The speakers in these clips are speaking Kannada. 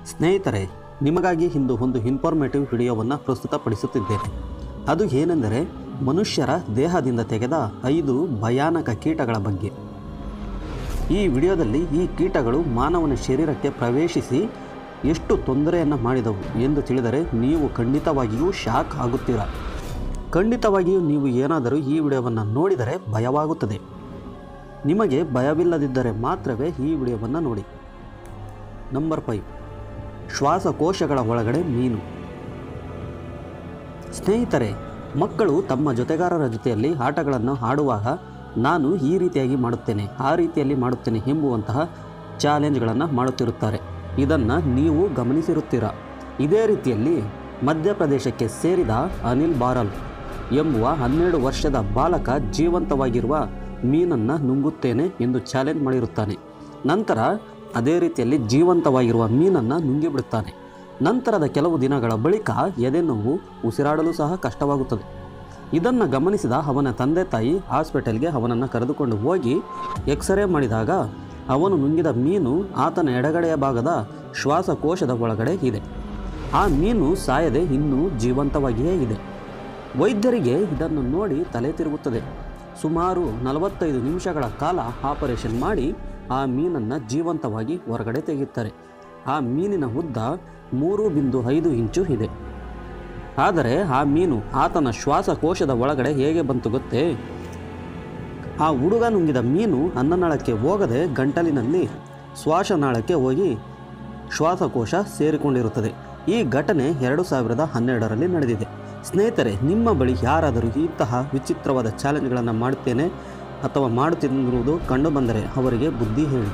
ಸ್ನೇಹಿತರೆ ನಿಮಗಾಗಿ ಇಂದು ಒಂದು ಇನ್ಫಾರ್ಮೇಟಿವ್ ವಿಡಿಯೋವನ್ನು ಪ್ರಸ್ತುತಪಡಿಸುತ್ತಿದ್ದೇನೆ ಅದು ಏನೆಂದರೆ ಮನುಷ್ಯರ ದೇಹದಿಂದ ತೆಗೆದ ಐದು ಭಯಾನಕ ಕೀಟಗಳ ಬಗ್ಗೆ ಈ ವಿಡಿಯೋದಲ್ಲಿ ಈ ಕೀಟಗಳು ಮಾನವನ ಶರೀರಕ್ಕೆ ಪ್ರವೇಶಿಸಿ ಎಷ್ಟು ತೊಂದರೆಯನ್ನು ಮಾಡಿದವು ಎಂದು ತಿಳಿದರೆ ನೀವು ಖಂಡಿತವಾಗಿಯೂ ಶಾಕ್ ಆಗುತ್ತೀರಾ ಖಂಡಿತವಾಗಿಯೂ ನೀವು ಏನಾದರೂ ಈ ವಿಡಿಯೋವನ್ನು ನೋಡಿದರೆ ಭಯವಾಗುತ್ತದೆ ನಿಮಗೆ ಭಯವಿಲ್ಲದಿದ್ದರೆ ಮಾತ್ರವೇ ಈ ವಿಡಿಯೋವನ್ನು ನೋಡಿ ನಂಬರ್ ಫೈವ್ ಶ್ವಾಸಕೋಶಗಳ ಒಳಗಡೆ ಮೀನು ಸ್ನೇಹಿತರೆ ಮಕ್ಕಳು ತಮ್ಮ ಜೊತೆಗಾರರ ಜೊತೆಯಲ್ಲಿ ಆಟಗಳನ್ನು ಆಡುವಾಗ ನಾನು ಈ ರೀತಿಯಾಗಿ ಮಾಡುತ್ತೇನೆ ಆ ರೀತಿಯಲ್ಲಿ ಮಾಡುತ್ತೇನೆ ಎಂಬುವಂತಹ ಚಾಲೆಂಜ್ಗಳನ್ನು ಮಾಡುತ್ತಿರುತ್ತಾರೆ ಇದನ್ನು ನೀವು ಗಮನಿಸಿರುತ್ತೀರಾ ಇದೇ ರೀತಿಯಲ್ಲಿ ಮಧ್ಯಪ್ರದೇಶಕ್ಕೆ ಸೇರಿದ ಅನಿಲ್ ಬಾರಲ್ ಎಂಬುವ ಹನ್ನೆರಡು ವರ್ಷದ ಬಾಲಕ ಜೀವಂತವಾಗಿರುವ ಮೀನನ್ನು ನುಂಗುತ್ತೇನೆ ಎಂದು ಚಾಲೆಂಜ್ ಮಾಡಿರುತ್ತಾನೆ ನಂತರ ಅದೇ ರೀತಿಯಲ್ಲಿ ಜೀವಂತವಾಗಿರುವ ಮೀನನ್ನು ನುಂಗಿಬಿಡುತ್ತಾನೆ ನಂತರದ ಕೆಲವು ದಿನಗಳ ಬಳಿಕ ಎದೆ ನೋವು ಉಸಿರಾಡಲು ಸಹ ಕಷ್ಟವಾಗುತ್ತದೆ ಇದನ್ನು ಗಮನಿಸಿದ ಅವನ ತಂದೆ ತಾಯಿ ಹಾಸ್ಪಿಟಲ್ಗೆ ಅವನನ್ನು ಕರೆದುಕೊಂಡು ಹೋಗಿ ಎಕ್ಸ್ರೇ ಮಾಡಿದಾಗ ಅವನು ನುಂಗಿದ ಮೀನು ಆತನ ಎಡಗಡೆಯ ಭಾಗದ ಶ್ವಾಸಕೋಶದ ಒಳಗಡೆ ಇದೆ ಆ ಮೀನು ಸಾಯದೆ ಇನ್ನೂ ಜೀವಂತವಾಗಿಯೇ ಇದೆ ವೈದ್ಯರಿಗೆ ಇದನ್ನು ನೋಡಿ ತಲೆ ತಿರುಗುತ್ತದೆ ಸುಮಾರು ನಲವತ್ತೈದು ನಿಮಿಷಗಳ ಕಾಲ ಆಪರೇಷನ್ ಮಾಡಿ ಆ ಮೀನನ್ನು ಜೀವಂತವಾಗಿ ಹೊರಗಡೆ ತೆಗೆಯುತ್ತಾರೆ ಆ ಮೀನಿನ ಉದ್ದ ಮೂರು ಬಿಂದು ಐದು ಇಂಚು ಇದೆ ಆದರೆ ಆ ಮೀನು ಆತನ ಶ್ವಾಸಕೋಶದ ಒಳಗಡೆ ಹೇಗೆ ಬಂತು ಗೊತ್ತೇ ಆ ಹುಡುಗ ನುಂಗಿದ ಮೀನು ಅನ್ನನಾಳಕ್ಕೆ ಹೋಗದೆ ಗಂಟಲಿನಲ್ಲಿ ಶ್ವಾಸನಾಳಕ್ಕೆ ಹೋಗಿ ಶ್ವಾಸಕೋಶ ಸೇರಿಕೊಂಡಿರುತ್ತದೆ ಈ ಘಟನೆ ಎರಡು ಸಾವಿರದ ಹನ್ನೆರಡರಲ್ಲಿ ನಡೆದಿದೆ ಸ್ನೇಹಿತರೆ ನಿಮ್ಮ ಬಳಿ ಯಾರಾದರೂ ಇಂತಹ ವಿಚಿತ್ರವಾದ ಚಾಲೆಂಜ್ಗಳನ್ನು ಮಾಡುತ್ತೇನೆ ಅಥವಾ ಮಾಡುತ್ತಿರುವುದು ಕಂಡುಬಂದರೆ ಅವರಿಗೆ ಬುದ್ಧಿ ಹೇಳಿ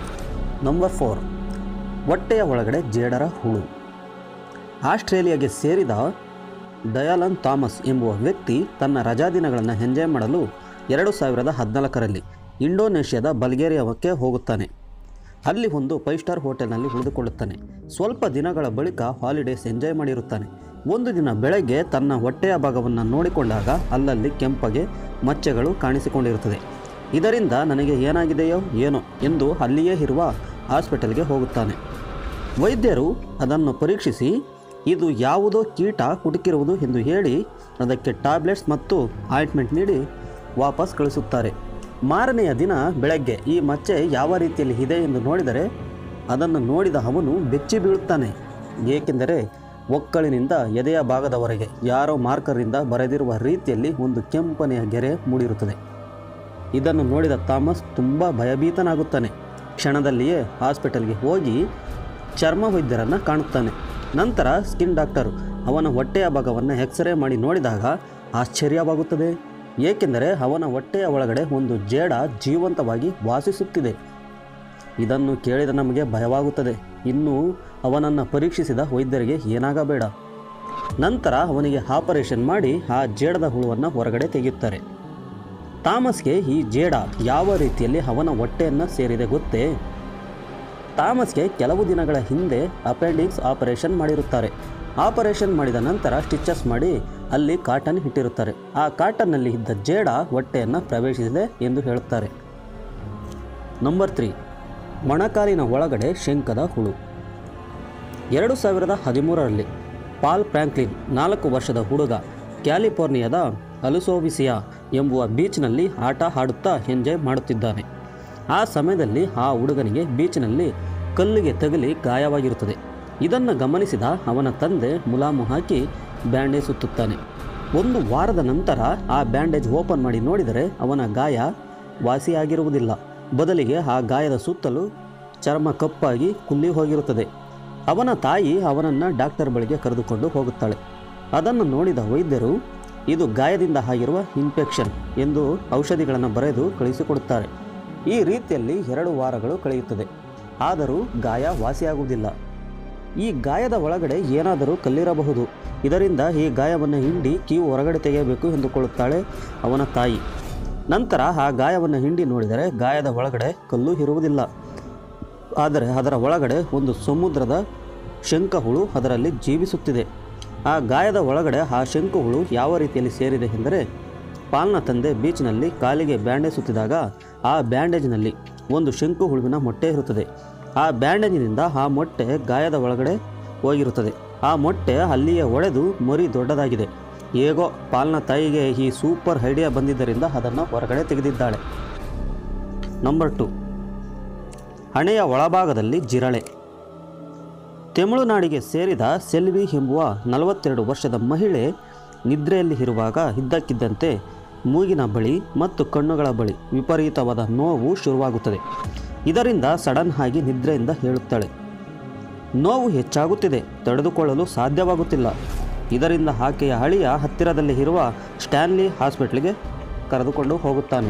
ನಂಬರ್ ಫೋರ್ ಹೊಟ್ಟೆಯ ಒಳಗಡೆ ಜೇಡರ ಹುಳು ಆಸ್ಟ್ರೇಲಿಯಾಗೆ ಸೇರಿದ ಡಯಾಲನ್ ಥಾಮಸ್ ಎಂಬುವ ವ್ಯಕ್ತಿ ತನ್ನ ರಜಾದಿನಗಳನ್ನು ಎಂಜಾಯ್ ಮಾಡಲು ಎರಡು ಸಾವಿರದ ಹದಿನಾಲ್ಕರಲ್ಲಿ ಇಂಡೋನೇಷ್ಯಾದ ಬಲ್ಗೇರಿಯಾಕ್ಕೆ ಹೋಗುತ್ತಾನೆ ಅಲ್ಲಿ ಒಂದು ಫೈವ್ ಸ್ಟಾರ್ ಹೋಟೆಲ್ನಲ್ಲಿ ಉಳಿದುಕೊಳ್ಳುತ್ತಾನೆ ಸ್ವಲ್ಪ ದಿನಗಳ ಬಳಿಕ ಹಾಲಿಡೇಸ್ ಎಂಜಾಯ್ ಮಾಡಿರುತ್ತಾನೆ ಒಂದು ದಿನ ಬೆಳಗ್ಗೆ ತನ್ನ ಹೊಟ್ಟೆಯ ಭಾಗವನ್ನು ನೋಡಿಕೊಂಡಾಗ ಅಲ್ಲಲ್ಲಿ ಕೆಂಪಗೆ ಮಚ್ಚೆಗಳು ಕಾಣಿಸಿಕೊಂಡಿರುತ್ತದೆ ಇದರಿಂದ ನನಗೆ ಏನಾಗಿದೆಯೋ ಏನೋ ಎಂದು ಅಲ್ಲಿಯೇ ಇರುವ ಹಾಸ್ಪಿಟಲ್ಗೆ ಹೋಗುತ್ತಾನೆ ವೈದ್ಯರು ಅದನ್ನು ಪರೀಕ್ಷಿಸಿ ಇದು ಯಾವುದೋ ಕೀಟ ಕುಟುಕಿರುವುದು ಎಂದು ಹೇಳಿ ಅದಕ್ಕೆ ಟ್ಯಾಬ್ಲೆಟ್ಸ್ ಮತ್ತು ಆಯಿಂಟ್ಮೆಂಟ್ ನೀಡಿ ವಾಪಸ್ ಕಳಿಸುತ್ತಾರೆ ಮಾರನೆಯ ದಿನ ಬೆಳಗ್ಗೆ ಈ ಮಚ್ಚೆ ಯಾವ ರೀತಿಯಲ್ಲಿ ಇದೆ ಎಂದು ನೋಡಿದರೆ ಅದನ್ನು ನೋಡಿದ ಅವನು ಬೆಚ್ಚಿ ಬೀಳುತ್ತಾನೆ ಏಕೆಂದರೆ ಒಕ್ಕಳಿನಿಂದ ಎದೆಯ ಭಾಗದವರೆಗೆ ಯಾರೋ ಮಾರ್ಕರಿಂದ ಬರೆದಿರುವ ರೀತಿಯಲ್ಲಿ ಒಂದು ಕೆಂಪನೆಯ ಗೆರೆ ಮೂಡಿರುತ್ತದೆ ಇದನ್ನು ನೋಡಿದ ಥಾಮಸ್ ತುಂಬ ಭಯಭೀತನಾಗುತ್ತಾನೆ ಕ್ಷಣದಲ್ಲಿಯೇ ಹಾಸ್ಪಿಟಲ್ಗೆ ಹೋಗಿ ಚರ್ಮ ವೈದ್ಯರನ್ನು ಕಾಣುತ್ತಾನೆ ನಂತರ ಸ್ಕಿನ್ ಡಾಕ್ಟರ್ ಅವನ ಹೊಟ್ಟೆಯ ಭಾಗವನ್ನು ಎಕ್ಸ್ರೇ ಮಾಡಿ ನೋಡಿದಾಗ ಆಶ್ಚರ್ಯವಾಗುತ್ತದೆ ಏಕೆಂದರೆ ಅವನ ಹೊಟ್ಟೆಯ ಒಳಗಡೆ ಒಂದು ಜೇಡ ಜೀವಂತವಾಗಿ ವಾಸಿಸುತ್ತಿದೆ ಇದನ್ನು ಕೇಳಿದ ನಮಗೆ ಭಯವಾಗುತ್ತದೆ ಇನ್ನು ಅವನನ್ನು ಪರೀಕ್ಷಿಸಿದ ವೈದ್ಯರಿಗೆ ಏನಾಗಬೇಡ ನಂತರ ಅವನಿಗೆ ಆಪರೇಷನ್ ಮಾಡಿ ಆ ಜೇಡದ ಹುಳುವನ್ನು ಹೊರಗಡೆ ತೆಗೆಯುತ್ತಾರೆ ಥಾಮಸ್ಗೆ ಈ ಜೇಡ ಯಾವ ರೀತಿಯಲ್ಲಿ ಅವನ ಹೊಟ್ಟೆಯನ್ನು ಸೇರಿದೆ ಗೊತ್ತೇ ಥಾಮಸ್ಗೆ ಕೆಲವು ದಿನಗಳ ಹಿಂದೆ ಅಪೆಂಡಿಕ್ಸ್ ಆಪರೇಷನ್ ಮಾಡಿರುತ್ತಾರೆ ಆಪರೇಷನ್ ಮಾಡಿದ ನಂತರ ಸ್ಟಿಚಸ್ ಮಾಡಿ ಅಲ್ಲಿ ಕಾಟನ್ ಇಟ್ಟಿರುತ್ತಾರೆ ಆ ಕಾಟನ್ನಲ್ಲಿ ಇದ್ದ ಜೇಡ ಹೊಟ್ಟೆಯನ್ನು ಪ್ರವೇಶಿಸಿದೆ ಎಂದು ಹೇಳುತ್ತಾರೆ ನಂಬರ್ ತ್ರೀ ಮೊಣಕಾಲಿನ ಒಳಗಡೆ ಶಂಕದ ಹುಳು ಎರಡು ಸಾವಿರದ ಹದಿಮೂರರಲ್ಲಿ ಪಾಲ್ ಫ್ರ್ಯಾಂಕ್ಲಿನ್ ನಾಲ್ಕು ವರ್ಷದ ಹುಡುಗ ಕ್ಯಾಲಿಫೋರ್ನಿಯಾದ ಅಲುಸೋವಿಸಿಯಾ ಎಂಬುವ ಬೀಚ್ನಲ್ಲಿ ಆಟ ಆಡುತ್ತಾ ಎಂಜಾಯ್ ಮಾಡುತ್ತಿದ್ದಾನೆ ಆ ಸಮಯದಲ್ಲಿ ಆ ಹುಡುಗನಿಗೆ ಬೀಚ್ನಲ್ಲಿ ಕಲ್ಲಿಗೆ ತಗಲಿ ಗಾಯವಾಗಿರುತ್ತದೆ ಇದನ್ನು ಗಮನಿಸಿದ ಅವನ ತಂದೆ ಮುಲಾಮು ಹಾಕಿ ಬ್ಯಾಂಡೇಜ್ ಸುತ್ತುತ್ತಾನೆ ಒಂದು ವಾರದ ನಂತರ ಆ ಬ್ಯಾಂಡೇಜ್ ಓಪನ್ ಮಾಡಿ ನೋಡಿದರೆ ಅವನ ಗಾಯ ವಾಸಿಯಾಗಿರುವುದಿಲ್ಲ ಬದಲಿಗೆ ಆ ಗಾಯದ ಸುತ್ತಲೂ ಚರ್ಮ ಕಪ್ಪಾಗಿ ಕುಲ್ಲಿ ಹೋಗಿರುತ್ತದೆ ಅವನ ತಾಯಿ ಅವನನ್ನು ಡಾಕ್ಟರ್ ಬಳಿಗೆ ಕರೆದುಕೊಂಡು ಹೋಗುತ್ತಾಳೆ ಅದನ್ನು ನೋಡಿದ ವೈದ್ಯರು ಇದು ಗಾಯದಿಂದ ಆಗಿರುವ ಇನ್ಫೆಕ್ಷನ್ ಎಂದು ಔಷಧಿಗಳನ್ನು ಬರೆದು ಕಳಿಸಿಕೊಡುತ್ತಾರೆ ಈ ರೀತಿಯಲ್ಲಿ ಎರಡು ವಾರಗಳು ಕಳೆಯುತ್ತದೆ ಆದರೂ ಗಾಯ ವಾಸಿಯಾಗುವುದಿಲ್ಲ ಈ ಗಾಯದ ಒಳಗಡೆ ಏನಾದರೂ ಕಲ್ಲಿರಬಹುದು ಇದರಿಂದ ಈ ಗಾಯವನ್ನು ಹಿಂಡಿ ಕಿವು ಹೊರಗಡೆ ತೆಗೆಯಬೇಕು ಎಂದುಕೊಳ್ಳುತ್ತಾಳೆ ಅವನ ತಾಯಿ ನಂತರ ಆ ಗಾಯವನ್ನು ಹಿಂಡಿ ನೋಡಿದರೆ ಗಾಯದ ಒಳಗಡೆ ಕಲ್ಲು ಇರುವುದಿಲ್ಲ ಆದರೆ ಅದರ ಒಳಗಡೆ ಒಂದು ಸಮುದ್ರದ ಶಂಖಹುಳು ಅದರಲ್ಲಿ ಜೀವಿಸುತ್ತಿದೆ ಆ ಗಾಯದ ಒಳಗಡೆ ಆ ಶಂಖುಹುಳು ಯಾವ ರೀತಿಯಲ್ಲಿ ಸೇರಿದೆ ಎಂದರೆ ಪಾಲ್ನ ತಂದೆ ಬೀಚ್ನಲ್ಲಿ ಕಾಲಿಗೆ ಬ್ಯಾಂಡೇಜ್ ಸುತ್ತಿದಾಗ ಆ ಬ್ಯಾಂಡೇಜ್ನಲ್ಲಿ ಒಂದು ಶಂಕು ಹುಳುವಿನ ಮೊಟ್ಟೆ ಇರುತ್ತದೆ ಆ ಬ್ಯಾಂಡೇಜಿನಿಂದ ಆ ಮೊಟ್ಟೆ ಗಾಯದ ಒಳಗಡೆ ಹೋಗಿರುತ್ತದೆ ಆ ಮೊಟ್ಟೆ ಅಲ್ಲಿಯೇ ಒಡೆದು ಮರಿ ದೊಡ್ಡದಾಗಿದೆ ಹೇಗೋ ಪಾಲ್ನ ತಾಯಿಗೆ ಈ ಸೂಪರ್ ಐಡಿಯಾ ಬಂದಿದ್ದರಿಂದ ಅದನ್ನು ಹೊರಗಡೆ ತೆಗೆದಿದ್ದಾಳೆ ನಂಬರ್ ಟು ಹಣೆಯ ಒಳಭಾಗದಲ್ಲಿ ಜಿರಳೆ ತಮಿಳುನಾಡಿಗೆ ಸೇರಿದ ಸೆಲ್ವಿ ಎಂಬುವ ನಲವತ್ತೆರಡು ವರ್ಷದ ಮಹಿಳೆ ನಿದ್ರೆಯಲ್ಲಿ ಇರುವಾಗ ಇದ್ದಕ್ಕಿದ್ದಂತೆ ಮೂಗಿನ ಬಳಿ ಮತ್ತು ಕಣ್ಣುಗಳ ಬಳಿ ವಿಪರೀತವಾದ ನೋವು ಶುರುವಾಗುತ್ತದೆ ಇದರಿಂದ ಸಡನ್ ಆಗಿ ನಿದ್ರೆಯಿಂದ ಹೇಳುತ್ತಾಳೆ ನೋವು ಹೆಚ್ಚಾಗುತ್ತಿದೆ ತಡೆದುಕೊಳ್ಳಲು ಸಾಧ್ಯವಾಗುತ್ತಿಲ್ಲ ಇದರಿಂದ ಆಕೆಯ ಹಳಿಯ ಹತ್ತಿರದಲ್ಲಿ ಇರುವ ಸ್ಟ್ಯಾನ್ಲಿ ಹಾಸ್ಪಿಟ್ಲಿಗೆ ಕರೆದುಕೊಂಡು ಹೋಗುತ್ತಾನೆ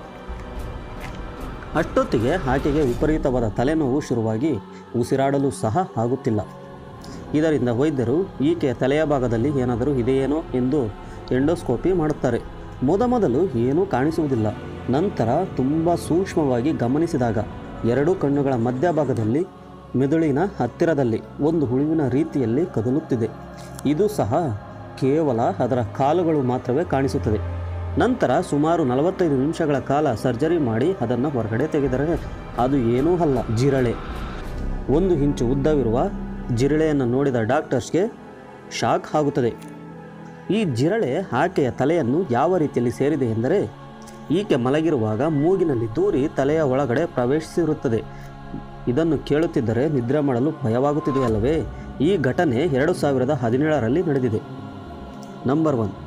ಅಷ್ಟೊತ್ತಿಗೆ ಆಕೆಗೆ ವಿಪರೀತವಾದ ತಲೆನೋವು ಶುರುವಾಗಿ ಉಸಿರಾಡಲು ಸಹ ಆಗುತ್ತಿಲ್ಲ ಇದರಿಂದ ವೈದ್ಯರು ಈಕೆಯ ತಲೆಯ ಭಾಗದಲ್ಲಿ ಏನಾದರೂ ಇದೆಯೇನೋ ಎಂದು ಎಂಡೋಸ್ಕೋಪಿ ಮಾಡುತ್ತಾರೆ ಮೊದಮೊದಲು ಏನೂ ಕಾಣಿಸುವುದಿಲ್ಲ ನಂತರ ತುಂಬ ಸೂಕ್ಷ್ಮವಾಗಿ ಗಮನಿಸಿದಾಗ ಎರಡೂ ಕಣ್ಣುಗಳ ಮಧ್ಯಭಾಗದಲ್ಲಿ ಮೆದುಳಿನ ಹತ್ತಿರದಲ್ಲಿ ಒಂದು ಹುಳುವಿನ ರೀತಿಯಲ್ಲಿ ಕದಲುತ್ತಿದೆ ಇದು ಸಹ ಕೇವಲ ಅದರ ಕಾಲುಗಳು ಮಾತ್ರವೇ ಕಾಣಿಸುತ್ತದೆ ನಂತರ ಸುಮಾರು ನಲವತ್ತೈದು ನಿಮಿಷಗಳ ಕಾಲ ಸರ್ಜರಿ ಮಾಡಿ ಅದನ್ನು ಹೊರಗಡೆ ತೆಗೆದರೆ ಅದು ಏನೂ ಅಲ್ಲ ಜಿರಳೆ ಒಂದು ಇಂಚು ಉದ್ದವಿರುವ ಜಿರಳೆಯನ್ನು ನೋಡಿದ ಡಾಕ್ಟರ್ಸ್ಗೆ ಶಾಕ್ ಆಗುತ್ತದೆ ಈ ಜಿರಳೆ ಆಕೆಯ ತಲೆಯನ್ನು ಯಾವ ರೀತಿಯಲ್ಲಿ ಸೇರಿದೆ ಎಂದರೆ ಈಕೆ ಮಲಗಿರುವಾಗ ಮೂಗಿನಲ್ಲಿ ದೂರಿ ತಲೆಯ ಒಳಗಡೆ ಪ್ರವೇಶಿಸಿರುತ್ತದೆ ಇದನ್ನು ಕೇಳುತ್ತಿದ್ದರೆ ನಿದ್ರೆ ಮಾಡಲು ಭಯವಾಗುತ್ತಿದೆಯಲ್ಲವೇ ಈ ಘಟನೆ ಎರಡು ಸಾವಿರದ ಹದಿನೇಳರಲ್ಲಿ ನಡೆದಿದೆ ನಂಬರ್ ಒನ್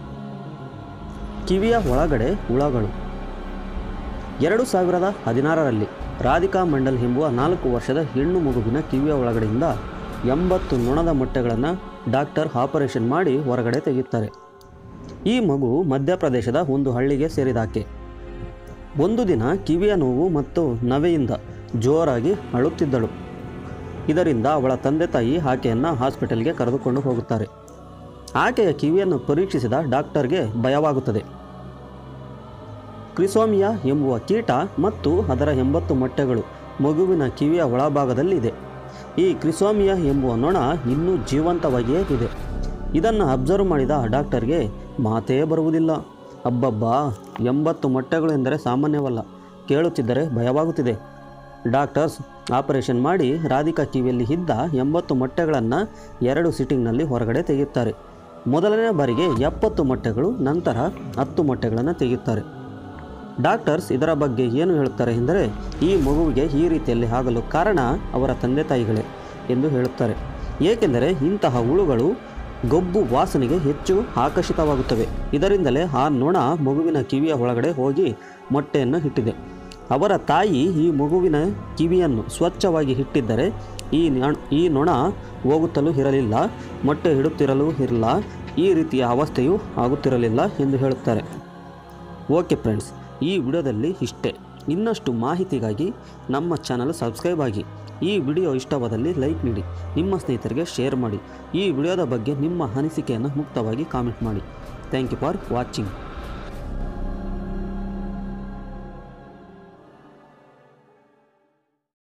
ಕಿವಿಯ ಒಳಗಡೆ ಹುಳಗಳು ಎರಡು ಸಾವಿರದ ಹದಿನಾರರಲ್ಲಿ ರಾಧಿಕಾ ಮಂಡಲ್ ಎಂಬುವ ನಾಲ್ಕು ವರ್ಷದ ಹೆಣ್ಣು ಮಗುವಿನ ಕಿವಿಯ ಒಳಗಡೆಯಿಂದ ಎಂಬತ್ತು ನೊಣದ ಮೊಟ್ಟೆಗಳನ್ನು ಡಾಕ್ಟರ್ ಆಪರೇಷನ್ ಮಾಡಿ ಹೊರಗಡೆ ತೆಗೆಯುತ್ತಾರೆ ಈ ಮಗು ಮಧ್ಯಪ್ರದೇಶದ ಒಂದು ಹಳ್ಳಿಗೆ ಸೇರಿದಾಕೆ ಒಂದು ದಿನ ಕಿವಿಯ ನೋವು ಮತ್ತು ನವೆಯಿಂದ ಜೋರಾಗಿ ಅಳುತ್ತಿದ್ದಳು ಇದರಿಂದ ಅವಳ ತಂದೆ ತಾಯಿ ಆಕೆಯನ್ನು ಹಾಸ್ಪಿಟಲ್ಗೆ ಕರೆದುಕೊಂಡು ಹೋಗುತ್ತಾರೆ ಆಕೆಯ ಕಿವಿಯನ್ನು ಪರೀಕ್ಷಿಸಿದ ಡಾಕ್ಟರ್ಗೆ ಭಯವಾಗುತ್ತದೆ ಕ್ರಿಸೋಮಿಯಾ ಎಂಬುವ ಕೀಟ ಮತ್ತು ಅದರ ಎಂಬತ್ತು ಮೊಟ್ಟೆಗಳು ಮಗುವಿನ ಕಿವಿಯ ಒಳಭಾಗದಲ್ಲಿದೆ ಈ ಕ್ರಿಸೋಮಿಯಾ ಎಂಬುವ ನೊಣ ಇನ್ನೂ ಜೀವಂತವಾಗಿಯೇ ಇದೆ ಇದನ್ನು ಅಬ್ಸರ್ವ್ ಮಾಡಿದ ಡಾಕ್ಟರ್ಗೆ ಮಾತೇ ಬರುವುದಿಲ್ಲ ಅಬ್ಬಬ್ಬಾ ಎಂಬತ್ತು ಮೊಟ್ಟೆಗಳು ಎಂದರೆ ಸಾಮಾನ್ಯವಲ್ಲ ಕೇಳುತ್ತಿದ್ದರೆ ಭಯವಾಗುತ್ತಿದೆ ಡಾಕ್ಟರ್ಸ್ ಆಪರೇಷನ್ ಮಾಡಿ ರಾಧಿಕಾ ಕಿವಿಯಲ್ಲಿ ಇದ್ದ ಎಂಬತ್ತು ಮೊಟ್ಟೆಗಳನ್ನು ಎರಡು ಸಿಟ್ಟಿಂಗ್ನಲ್ಲಿ ಹೊರಗಡೆ ತೆಗೆಯುತ್ತಾರೆ ಮೊದಲನೇ ಬಾರಿಗೆ ಎಪ್ಪತ್ತು ಮೊಟ್ಟೆಗಳು ನಂತರ ಹತ್ತು ಮೊಟ್ಟೆಗಳನ್ನು ತೆಗೆಯುತ್ತಾರೆ ಡಾಕ್ಟರ್ಸ್ ಇದರ ಬಗ್ಗೆ ಏನು ಹೇಳುತ್ತಾರೆ ಎಂದರೆ ಈ ಮಗುವಿಗೆ ಈ ರೀತಿಯಲ್ಲಿ ಆಗಲು ಕಾರಣ ಅವರ ತಂದೆ ತಾಯಿಗಳೇ ಎಂದು ಹೇಳುತ್ತಾರೆ ಏಕೆಂದರೆ ಇಂತಹ ಹುಳುಗಳು ಗೊಬ್ಬು ವಾಸನೆಗೆ ಹೆಚ್ಚು ಆಕರ್ಷಿತವಾಗುತ್ತವೆ ಇದರಿಂದಲೇ ಆ ನೊಣ ಮಗುವಿನ ಕಿವಿಯ ಒಳಗಡೆ ಹೋಗಿ ಮೊಟ್ಟೆಯನ್ನು ಇಟ್ಟಿದೆ ಅವರ ತಾಯಿ ಈ ಮಗುವಿನ ಕಿವಿಯನ್ನು ಸ್ವಚ್ಛವಾಗಿ ಇಟ್ಟಿದ್ದರೆ ಈ ನೊಣ- ಈ ನೊಣ ಹೋಗುತ್ತಲೂ ಇರಲಿಲ್ಲ ಮೊಟ್ಟೆ ಇಡುತ್ತಿರಲೂ ಇರಲ್ಲ ಈ ರೀತಿಯ ಅವಸ್ಥೆಯು ಆಗುತ್ತಿರಲಿಲ್ಲ ಎಂದು ಹೇಳುತ್ತಾರೆ ಓಕೆ ಫ್ರೆಂಡ್ಸ್ ಈ ವಿಡಿಯೋದಲ್ಲಿ ಇಷ್ಟೇ ಇನ್ನಷ್ಟು ಮಾಹಿತಿಗಾಗಿ ನಮ್ಮ ಚಾನಲ್ ಸಬ್ಸ್ಕ್ರೈಬ್ ಆಗಿ ಈ ವಿಡಿಯೋ ಇಷ್ಟವಾದಲ್ಲಿ ಲೈಕ್ ನೀಡಿ ನಿಮ್ಮ ಸ್ನೇಹಿತರಿಗೆ ಶೇರ್ ಮಾಡಿ ಈ ವಿಡಿಯೋದ ಬಗ್ಗೆ ನಿಮ್ಮ ಅನಿಸಿಕೆಯನ್ನು ಮುಕ್ತವಾಗಿ ಕಾಮೆಂಟ್ ಮಾಡಿ ಥ್ಯಾಂಕ್ ಯು ಫಾರ್ ವಾಚಿಂಗ್